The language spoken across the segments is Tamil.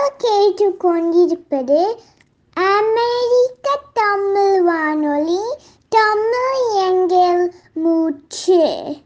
கேட்டுக்கொண்டிருப்பது அமெரிக்க தமிழ் வானொலி தமிழ் எங்கள் மூச்சு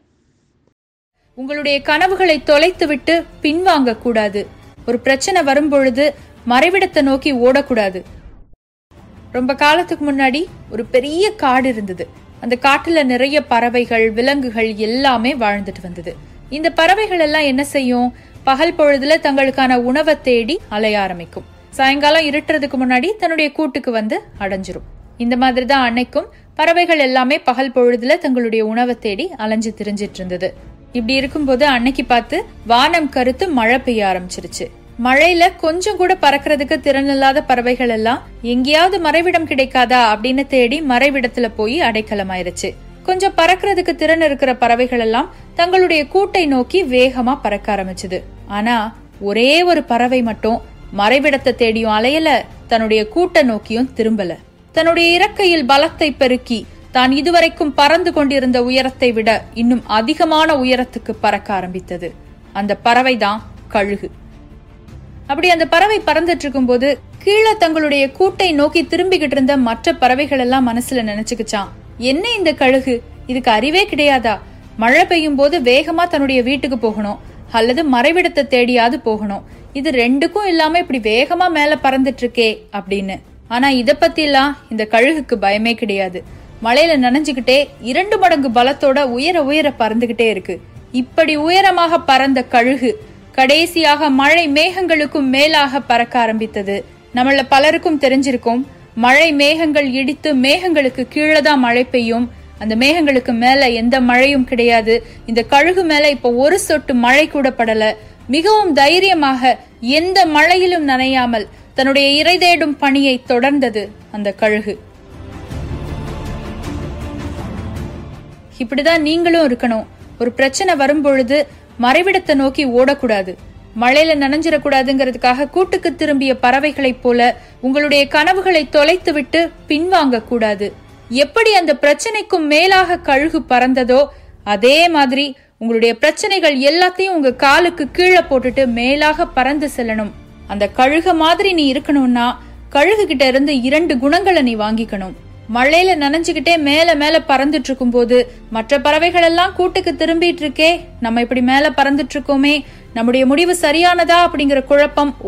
உங்களுடைய கனவுகளை தொலைத்துவிட்டு பின்வாங்க கூடாது ஒரு பிரச்சனை வரும்பொழுது மறைவிடத்தை நோக்கி ஓடக்கூடாது ரொம்ப காலத்துக்கு முன்னாடி ஒரு பெரிய காடு இருந்தது அந்த காட்டுல நிறைய பறவைகள் விலங்குகள் எல்லாமே வாழ்ந்துட்டு வந்தது இந்த பறவைகள் எல்லாம் என்ன செய்யும் பகல் பொழுதுல தங்களுக்கான உணவை தேடி அலைய ஆரம்பிக்கும் சாயங்காலம் இருட்டுறதுக்கு முன்னாடி தன்னுடைய கூட்டுக்கு வந்து அடைஞ்சிரும் இந்த மாதிரி தான் அன்னைக்கும் பறவைகள் எல்லாமே பகல் பொழுதுல தங்களுடைய உணவை தேடி அலைஞ்சு திரிஞ்சிட்டு இருந்தது இப்படி இருக்கும்போது அன்னைக்கு பார்த்து வானம் கருத்து மழை பெய்ய ஆரம்பிச்சிருச்சு மழையில கொஞ்சம் கூட பறக்கிறதுக்கு திறனில்லாத பறவைகள் எல்லாம் எங்கேயாவது மறைவிடம் கிடைக்காதா அப்படின்னு தேடி மறைவிடத்துல போய் அடைக்கலமாயிருச்சு கொஞ்சம் பறக்கிறதுக்கு திறன் இருக்கிற பறவைகள் எல்லாம் தங்களுடைய கூட்டை நோக்கி வேகமா பறக்க ஆரம்பிச்சது ஆனா ஒரே ஒரு பறவை மட்டும் மறைவிடத்தை தேடியும் அலையல தன்னுடைய கூட்டை நோக்கியும் திரும்பல தன்னுடைய இறக்கையில் பலத்தை பெருக்கி தான் இதுவரைக்கும் பறந்து கொண்டிருந்த உயரத்தை விட இன்னும் அதிகமான உயரத்துக்கு பறக்க ஆரம்பித்தது அந்த பறவைதான் கழுகு அப்படி அந்த பறவை பறந்துட்டு இருக்கும்போது கீழே தங்களுடைய கூட்டை நோக்கி திரும்பிக்கிட்டு இருந்த மற்ற பறவைகள் எல்லாம் மனசுல நினைச்சுக்கிச்சான் என்ன இந்த கழுகு இதுக்கு அறிவே கிடையாதா மழை பெய்யும் போது வேகமா தன்னுடைய வீட்டுக்கு போகணும் அல்லது மறைவிடத்தை தேடியாவது போகணும் இது ரெண்டுக்கும் இல்லாம இப்படி வேகமா மேல பறந்துட்டு இருக்கே அப்படின்னு ஆனா இத பத்தி எல்லாம் இந்த கழுகுக்கு பயமே கிடையாது மழையில நனைஞ்சுக்கிட்டே இரண்டு மடங்கு பலத்தோட உயர உயர பறந்துகிட்டே இருக்கு இப்படி உயரமாக பறந்த கழுகு கடைசியாக மழை மேகங்களுக்கும் மேலாக பறக்க ஆரம்பித்தது நம்மள பலருக்கும் தெரிஞ்சிருக்கும் மழை மேகங்கள் இடித்து மேகங்களுக்கு கீழே தான் மழை பெய்யும் அந்த மேகங்களுக்கு மேல எந்த மழையும் கிடையாது இந்த கழுகு மேல இப்ப ஒரு சொட்டு மழை கூட படல மிகவும் தைரியமாக எந்த மழையிலும் நனையாமல் தன்னுடைய இறை தேடும் பணியை தொடர்ந்தது அந்த கழுகு இப்படிதான் நீங்களும் இருக்கணும் ஒரு பிரச்சனை வரும்பொழுது மறைவிடத்தை நோக்கி ஓடக்கூடாது மழையில நனைஞ்சிடக்கூடாதுங்கிறதுக்காக கூட்டுக்கு திரும்பிய பறவைகளைப் போல உங்களுடைய கனவுகளை தொலைத்து விட்டு பின்வாங்க கூடாது எப்படி அந்த பிரச்சனைக்கும் மேலாக கழுகு பறந்ததோ அதே மாதிரி உங்களுடைய பிரச்சனைகள் எல்லாத்தையும் உங்க காலுக்கு கீழே போட்டுட்டு மேலாக பறந்து செல்லணும் அந்த கழுக மாதிரி நீ இருக்கணும்னா கழுகு கிட்ட இருந்து இரண்டு குணங்களை நீ வாங்கிக்கணும் மழையில நனைஞ்சுக்கிட்டே மேல மேல பறந்துட்டு இருக்கும் போது மற்ற பறவைகள் எல்லாம் கூட்டுக்கு திரும்பிட்டு இருக்கே நம்ம இப்படி மேல பறந்துட்டு இருக்கோமே நம்முடைய முடிவு சரியானதா அப்படிங்கிற குழப்பம்